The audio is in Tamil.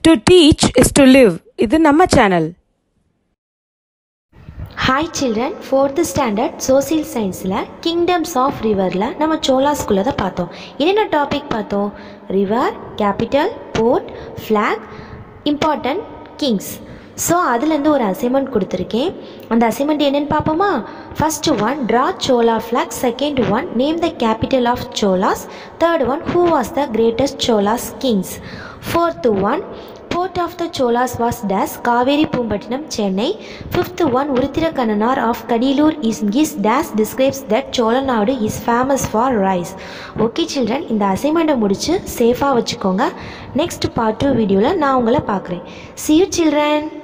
to teach is to live இது நம்ம channel hi children fourth standard social சயின்ஸில் கிங்டம்ஸ் ஆஃப் ரிவரில் நம்ம சோலா ஸ்கூலில் தான் பார்த்தோம் என்னென்ன டாபிக் பார்த்தோம் river capital port flag important kings so அதுலேருந்து ஒரு அசைன்மெண்ட் கொடுத்துருக்கேன் அந்த அசைன்மெண்ட் என்னென்னு பார்ப்போமா first one draw Chola flag second one name the capital of Cholas third one who was the greatest Cholas kings fourth one port of the Cholas was days Kaveri Poompattinam Chennai fifth one Uruthirakkannanar of Kadiyalur is is days describes that Cholanadu is famous for rice okay children இந்த அசைன்மெண்ட்டை முடித்து சேஃபாக வச்சுக்கோங்க நெக்ஸ்ட் பார்ட் டூ வீடியோவில் நான் உங்களை பார்க்குறேன் see you சில்ட்ரன்